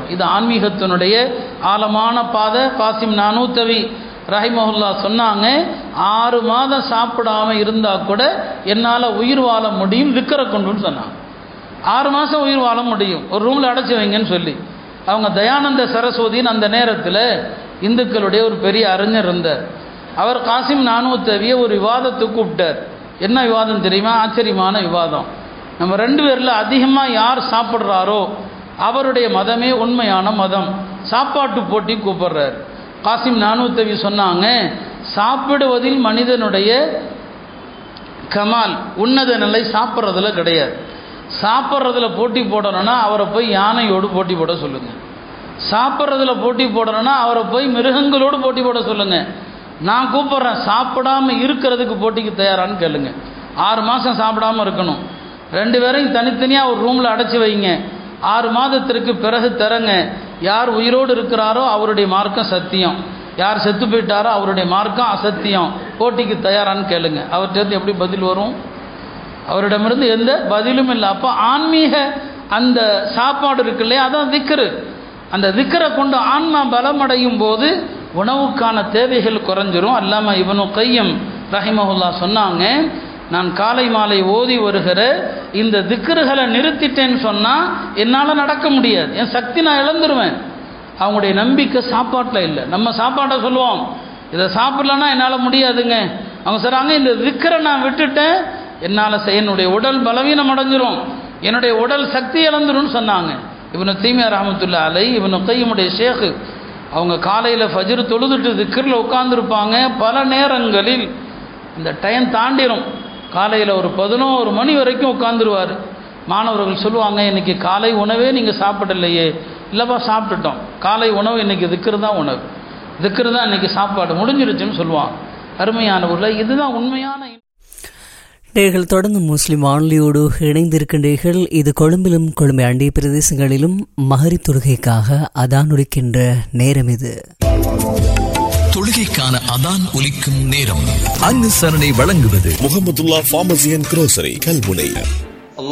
இது ஆன்மீகத்தினுடைய ஆழமான பாதை காசிம் நானூத்தவி ரஹிமஹுல்லா சொன்னாங்க ஆறு மாதம் சாப்பிடாம இருந்தால் கூட என்னால் உயிர் வாழ முடியும் விக்கிற கொண்டுன்னு சொன்னாங்க ஆறு மாதம் உயிர் வாழ முடியும் ஒரு ரூமில் அடைச்சி வைங்கன்னு சொல்லி அவங்க தயானந்த சரஸ்வதின்னு அந்த நேரத்தில் இந்துக்களுடைய ஒரு பெரிய அறிஞர் இருந்தார் அவர் காசிம் நானூத்தவிய ஒரு விவாதத்துக்கு கூப்பிட்டார் என்ன விவாதம் தெரியுமா ஆச்சரியமான விவாதம் நம்ம ரெண்டு பேரில் அதிகமாக யார் சாப்பிட்றாரோ அவருடைய மதமே உண்மையான மதம் சாப்பாட்டு போட்டி கூப்பிடுறார் காசிம் நானூத்தவி சொன்னாங்க சாப்பிடுவதில் மனிதனுடைய கமால் உன்னத நிலை சாப்பிட்றதுல கிடையாது சாப்பிட்றதுல போட்டி போடணும்னா அவரை போய் யானையோடு போட்டி போட சொல்லுங்கள் சாப்பிட்றதுல போட்டி போடணும்னா அவரை போய் மிருகங்களோடு போட்டி போட சொல்லுங்கள் நான் கூப்பிட்றேன் சாப்பிடாம இருக்கிறதுக்கு போட்டிக்கு தயாரான்னு கேளுங்க ஆறு மாதம் சாப்பிடாம இருக்கணும் ரெண்டு பேரையும் தனித்தனியாக ஒரு ரூமில் அடைச்சி வைங்க ஆறு மாதத்திற்கு பிறகு தரங்க யார் உயிரோடு இருக்கிறாரோ அவருடைய மார்க்கம் சத்தியம் யார் செத்து போயிட்டாரோ அவருடைய மார்க்கம் அசத்தியம் போட்டிக்கு தயாரான்னு கேளுங்க அவர்கிட்ட எப்படி பதில் வரும் அவரிடமிருந்து எந்த பதிலும் இல்லை அப்போ ஆன்மீக அந்த சாப்பாடு இருக்கு இல்லையா அதான் திக்கரு அந்த திக்கரை கொண்டு ஆன்மா பலமடையும் போது உணவுக்கான தேவைகள் குறைஞ்சிரும் அல்லாம இவனு கையம் ரஹிமஹுல்லா சொன்னாங்க நான் காலை மாலை ஓதி வருகிற இந்த திக்கருகளை நிறுத்திட்டேன்னு சொன்னால் என்னால் நடக்க முடியாது என் சக்தி நான் இழந்துருவேன் அவங்களுடைய நம்பிக்கை சாப்பாட்டில் இல்லை நம்ம சாப்பாட்டை சொல்லுவோம் இதை சாப்பிடலன்னா என்னால் முடியாதுங்க அவங்க சொல்கிறாங்க இந்த திக்கரை நான் விட்டுட்டேன் என்னால் செய்ய என்னுடைய உடல் பலவீனம் அடைஞ்சிரும் என்னுடைய உடல் சக்தி இழந்துரும்னு சொன்னாங்க இவனு தீமியா ரஹமத்துல்லா அலை இவனு கையமுடைய ஷேக்கு அவங்க காலையில் ஃபஜ்ரு தொழுதுட்டு திக்கரில் உட்காந்துருப்பாங்க பல நேரங்களில் இந்த டைம் தாண்டிடும் காலையில் ஒரு பதினோரு மணி வரைக்கும் உட்காந்துருவார் மாணவர்கள் சொல்லுவாங்க இன்றைக்கி காலை உணவே நீங்கள் சாப்பிடலையே இல்லைப்பா சாப்பிட்டுட்டோம் காலை உணவு இன்றைக்கி திக்கரு தான் உணவு திக்கரு தான் இன்றைக்கி சாப்பாடு முடிஞ்சிருச்சுன்னு சொல்லுவாங்க அருமையானவர்கள் இதுதான் உண்மையான நேர்கள் தொடர்ந்து முஸ்லிம் வானொலியோடு இணைந்திருக்கின்றீர்கள் இது கொழும்பிலும் கொழும்பை அண்டிய பிரதேசங்களிலும் மகரி தொழுகைக்காக அதான் ஒலிக்கின்ற நேரம் இது தொழுகைக்கான அதான் ஒலிக்கும் நேரம் அனுசரணை வழங்குவது Mohamedulla pharmacy and grocery Kalmunai